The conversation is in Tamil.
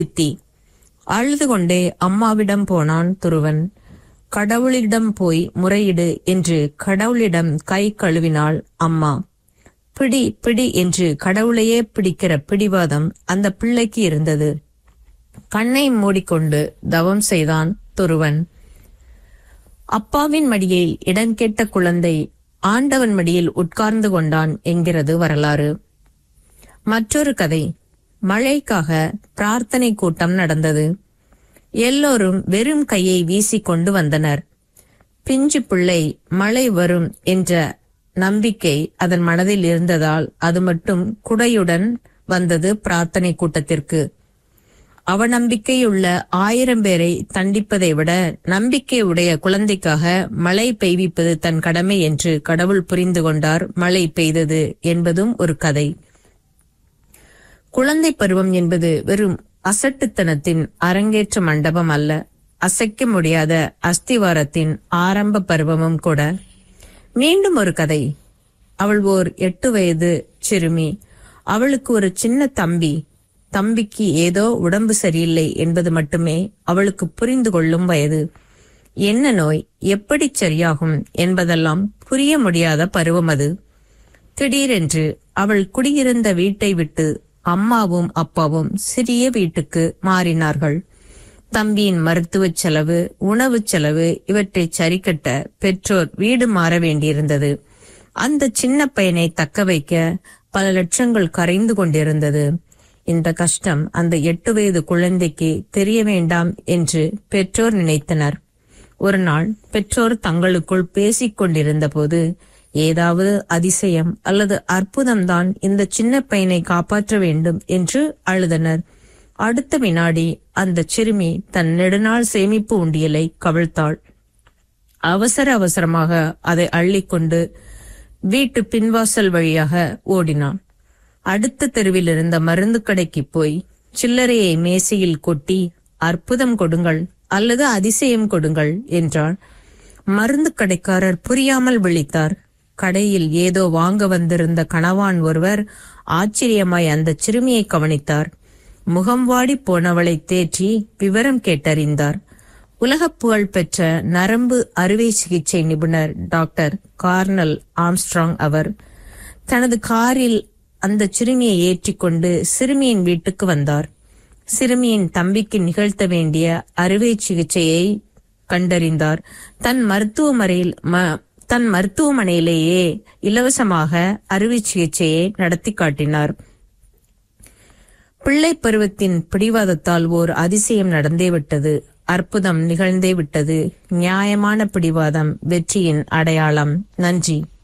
சித்தி அழுது கொண்டே அம்மாவிடம் போனான் துருவன் கடவுளிடம் போய் முறையிடு என்று கடவுளிடம் கை கழுவினாள் அம்மா பிடி பிடி என்று கடவுளையே பிடிக்கிற பிடிவாதம் அந்த பிள்ளைக்கு இருந்தது கண்ணை மூடிக்கொண்டு தவம் செய்தான் துருவன் அப்பாவின் மடியில் இடங்கெட்ட குழந்தை ஆண்டவன் மடியில் உட்கார்ந்து கொண்டான் என்கிறது வரலாறு மற்றொரு கதை மழைக்காக பிரார்த்தனை கூட்டம் நடந்தது எல்லோரும் வெறும் கையை வீசிக் கொண்டு வந்தனர் பிஞ்சு பிள்ளை மழை வரும் என்ற நம்பிக்கை அதன் மனதில் இருந்ததால் அது மட்டும் குடையுடன் வந்தது பிரார்த்தனை கூட்டத்திற்கு அவநம்பிக்கையுள்ள ஆயிரம் பேரை தண்டிப்பதை விட நம்பிக்கை உடைய குழந்தைக்காக மழை பெய்விப்பது தன் கடமை என்று கடவுள் புரிந்து கொண்டார் மழை பெய்தது என்பதும் ஒரு கதை குழந்தை பருவம் என்பது வெறும் அசட்டுத்தனத்தின் அரங்கேற்ற மண்டபம் அல்ல அசைக்க முடியாத அஸ்திவாரத்தின் ஆரம்ப பருவமும் கூட மீண்டும் ஒரு கதை அவள் ஓர் எட்டு வயது சிறுமி அவளுக்கு ஒரு சின்ன தம்பி தம்பிக்கு ஏதோ உடம்பு சரியில்லை என்பது மட்டுமே அவளுக்கு புரிந்து கொள்ளும் வயது என்ன நோய் எப்படி சரியாகும் என்பதெல்லாம் புரிய முடியாத பருவம் அது திடீரென்று அவள் குடியிருந்த வீட்டை விட்டு அம்மாவும் அப்பாவும் சிறிய வீட்டுக்கு மாறினார்கள் தம்பியின் மருத்துவச் செலவு உணவுச் செலவு இவற்றை சரிக்கட்ட பெற்றோர் வீடு மாற வேண்டியிருந்தது அந்த சின்ன பையனை தக்க வைக்க பல லட்சங்கள் கரைந்து கொண்டிருந்தது இந்த கஷ்டம் அந்த எட்டு வயது குழந்தைக்கு தெரிய வேண்டாம் என்று பெற்றோர் நினைத்தனர் ஒரு நாள் பெற்றோர் தங்களுக்குள் பேசிக் கொண்டிருந்த போது ஏதாவது அதிசயம் அல்லது அற்புதம்தான் இந்த சின்ன பையனை காப்பாற்ற வேண்டும் என்று அழுதனர் அடுத்த வினாடி அந்த சிறுமி தன் நெடுநாள் சேமிப்பு உண்டியலை கவிழ்த்தாள் அவசர அவசரமாக அதை அள்ளிக்கொண்டு வீட்டு பின்வாசல் வழியாக ஓடினான் அடுத்த தெருவில் இருந்த மருந்து கடைக்கு போய் சில்லறையை மேசையில் கொட்டி அற்புதம் கொடுங்கள் அல்லது அதிசயம் கொடுங்கள் என்றாள் மருந்து கடைக்காரர் புரியாமல் விழித்தார் கடையில் ஏதோ வாங்க வந்திருந்த கணவான் ஒருவர் ஆச்சரியமாய் அந்த சிறுமியை கவனித்தார் முகம் வாடி போனவளை தேற்றி விவரம் கேட்டறிந்தார் உலகப் புகழ் பெற்ற நரம்பு அறுவை சிகிச்சை நிபுணர் டாக்டர் கார்னல் ஆம்ஸ்ட்ராங் அவர் தனது காரில் அந்த சிறுமியை ஏற்றிக்கொண்டு சிறுமியின் வீட்டுக்கு வந்தார் சிறுமியின் தம்பிக்கு நிகழ்த்த வேண்டிய அறுவை சிகிச்சையை கண்டறிந்தார் தன் மருத்துவமனையில் ம- தன் மருத்துவமனையிலேயே இலவசமாக அறுவை சிகிச்சையை நடத்தி காட்டினார் பிள்ளை பருவத்தின் பிடிவாதத்தால் ஓர் அதிசயம் நடந்தே விட்டது அற்புதம் நிகழ்ந்தே விட்டது நியாயமான பிடிவாதம் வெற்றியின் அடையாளம் நன்றி